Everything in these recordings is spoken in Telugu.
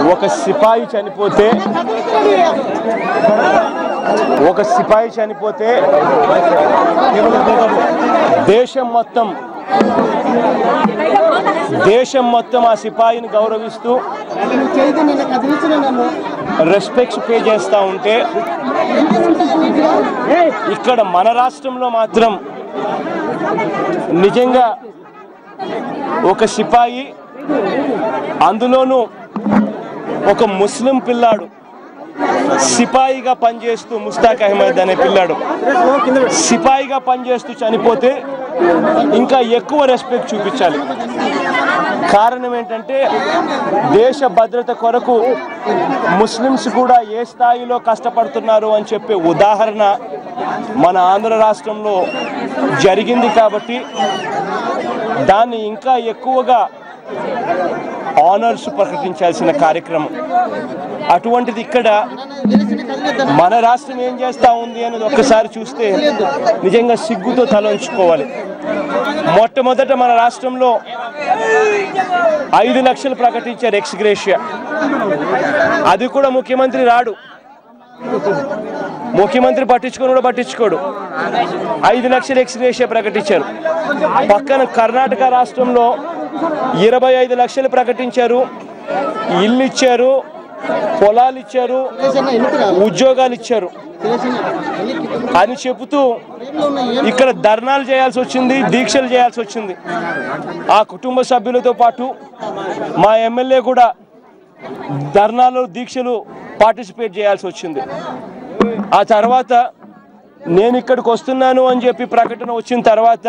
ఒక సిపాయి చనిపోతే ఒక సిపాయి చనిపోతే దేశం మొత్తం దేశం మొత్తం ఆ సిపాయిని గౌరవిస్తూ చేతి నిన్న కదిలించిన నన్ను రెస్పెక్ట్స్ పే చేస్తూ ఉంటే ఇక్కడ మన రాష్ట్రంలో మాత్రం నిజంగా ఒక సిపాయి అందులోనూ ఒక ముస్లిం పిల్లాడు సిపాయిగా పనిచేస్తూ ముస్తాక్ అహ్మద్ అనే పిల్లాడు సిపాయిగా పనిచేస్తూ చనిపోతే ఇంకా ఎక్కువ రెస్పెక్ట్ చూపించాలి కారణం ఏంటంటే దేశ భద్రత కొరకు ముస్లిమ్స్ కూడా ఏ స్థాయిలో కష్టపడుతున్నారు అని చెప్పే ఉదాహరణ మన ఆంధ్ర రాష్ట్రంలో జరిగింది కాబట్టి దాన్ని ఇంకా ఎక్కువగా ఆనర్స్ ప్రకటించాల్సిన కార్యక్రమం అటువంటిది ఇక్కడ తెలిసిన కదిలిద్దాం మన రాష్ట్రం ఏం చేస్తా ఉంది అనేది ఒక్కసారి చూస్తే నిజంగా సిగ్గుతో తలంచుకోవాలి మొట్టమొదట మన రాష్ట్రంలో ఐదు లక్షలు ప్రకటించారు ఎక్స్ గ్రేషియా అది కూడా ముఖ్యమంత్రి రాడు ముఖ్యమంత్రి పట్టించుకొని కూడా పట్టించుకోడు ఐదు లక్షలు ఎక్స్ గ్రేషియా ప్రకటించారు పక్కన కర్ణాటక రాష్ట్రంలో ఇరవై ఐదు లక్షలు ప్రకటించారు ఇల్లు ఇచ్చారు పొలాలు ఇచ్చారు తెలిసిన ఎన్నిక రాదు ఉద్యోగాలు ఇచ్చారు తెలిసిన అని చెబుతూ ట్రైన్లో ఉన్న ఏ ఇక్కడ ధర్నాలు చేయాల్సి వచ్చింది దీక్షలు చేయాల్సి వచ్చింది ఆ కుటుంబ సభ్యులతో పాటు మా ఎమ్మెల్యే కూడా ధర్నాలు దీక్షలు పార్టిసిపేట్ చేయాల్సి వచ్చింది ఆ తర్వాత నేను ఇక్కడికి వస్తున్నాను అని చెప్పి ప్రకటన వచ్చిన తర్వాత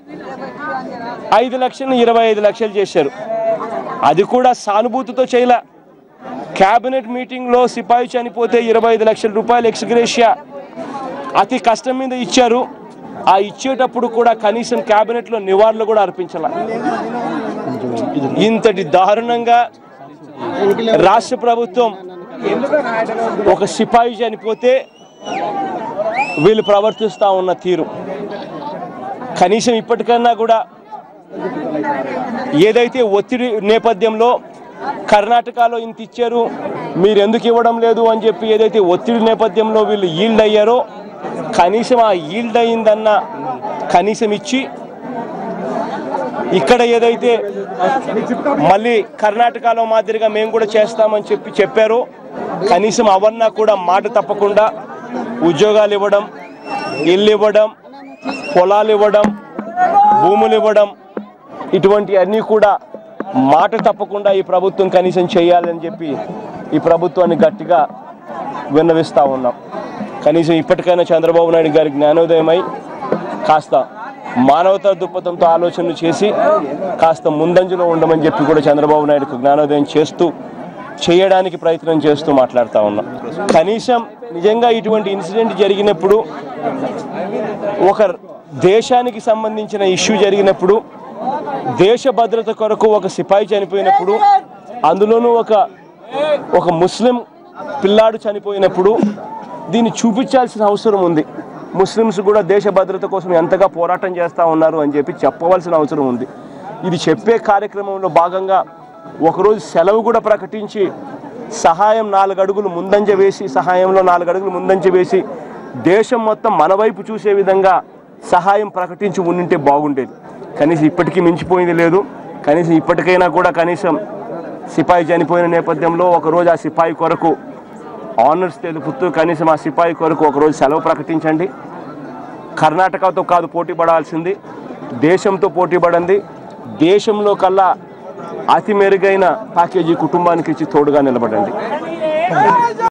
ఐదు లక్షలు ఇరవై ఐదు లక్షలు చేశారు అది కూడా సానుభూతితో చేయలే క్యాబినెట్ మీటింగ్లో సిపాయి చనిపోతే ఇరవై ఐదు లక్షల రూపాయలు ఎక్స్గ్రేషియా అతి కష్టం మీద ఇచ్చారు ఆ ఇచ్చేటప్పుడు కూడా కనీసం క్యాబినెట్లో నివాళులు కూడా అర్పించాల ఇంతటి దారుణంగా రాష్ట్ర ప్రభుత్వం ఒక సిపాయి చనిపోతే వీళ్ళు ప్రవర్తిస్తూ ఉన్న తీరు కనీసం ఇప్పటికన్నా కూడా ఏదైతే ఒత్తిడి నేపథ్యంలో కర్ణాటకలో ఇంత ఇచ్చారు మీరు ఎందుకు ఇవ్వడం లేదు అని చెప్పి ఏదైతే ఒత్తిడి నేపథ్యంలో వీళ్ళు ఈల్డ్ అయ్యారో కనీసం ఆ ఈల్డ్ అయిందన్న కనీసం ఇచ్చి ఇక్కడ ఏదైతే మళ్ళీ కర్ణాటకలో మాదిరిగా మేము కూడా చేస్తామని చెప్పి చెప్పారో కనీసం అవన్నా కూడా మాట తప్పకుండా ఉద్యోగాలు ఇవ్వడం ఇల్లు ఇవ్వడం పొలాలు ఇవ్వడం భూములు ఇవ్వడం ఇటువంటి అన్నీ కూడా మాట తప్పకుండా ఈ ప్రభుత్వం కనీసం చేయాలని చెప్పి ఈ ప్రభుత్వాన్ని గట్టిగా విన్నవిస్తూ ఉన్నాం కనీసం ఇప్పటికైనా చంద్రబాబు నాయుడు గారి జ్ఞానోదయమై కాస్త మానవతా దృక్పథంతో ఆలోచనలు చేసి కాస్త ముందంజలో ఉండమని చెప్పి కూడా చంద్రబాబు నాయుడుకు జ్ఞానోదయం చేస్తూ చేయడానికి ప్రయత్నం చేస్తూ మాట్లాడుతూ ఉన్నాం కనీసం నిజంగా ఇటువంటి ఇన్సిడెంట్ జరిగినప్పుడు ఒక దేశానికి సంబంధించిన ఇష్యూ జరిగినప్పుడు దేశ భద్రత కొరకు ఒక సిపాయి చనిపోయినప్పుడు అందులోనూ ఒక ఒక ముస్లిం పిల్లాడు చనిపోయినప్పుడు దీన్ని చూపించాల్సిన అవసరం ఉంది ముస్లిమ్స్ కూడా దేశ భద్రత కోసం ఎంతగా పోరాటం చేస్తూ ఉన్నారు అని చెప్పి చెప్పవలసిన అవసరం ఉంది ఇది చెప్పే కార్యక్రమంలో భాగంగా ఒకరోజు సెలవు కూడా ప్రకటించి సహాయం నాలుగు అడుగులు ముందంజ వేసి సహాయంలో నాలుగు అడుగులు ముందంజ వేసి దేశం మొత్తం మన వైపు చూసే విధంగా సహాయం ప్రకటించి ఉండింటే బాగుండేది కనీసం ఇప్పటికీ మించిపోయింది లేదు కనీసం ఇప్పటికైనా కూడా కనీసం సిపాయి చనిపోయిన నేపథ్యంలో ఒకరోజు ఆ సిపాయి కొరకు ఆనర్స్ తెలుపుతూ కనీసం ఆ సిపాయి కొరకు ఒకరోజు సెలవు ప్రకటించండి కర్ణాటకతో కాదు పోటీ పడాల్సింది దేశంతో పోటీ పడండి దేశంలో కల్లా అతి మెరుగైన ప్యాకేజీ కుటుంబానికి ఇచ్చి తోడుగా నిలబడండి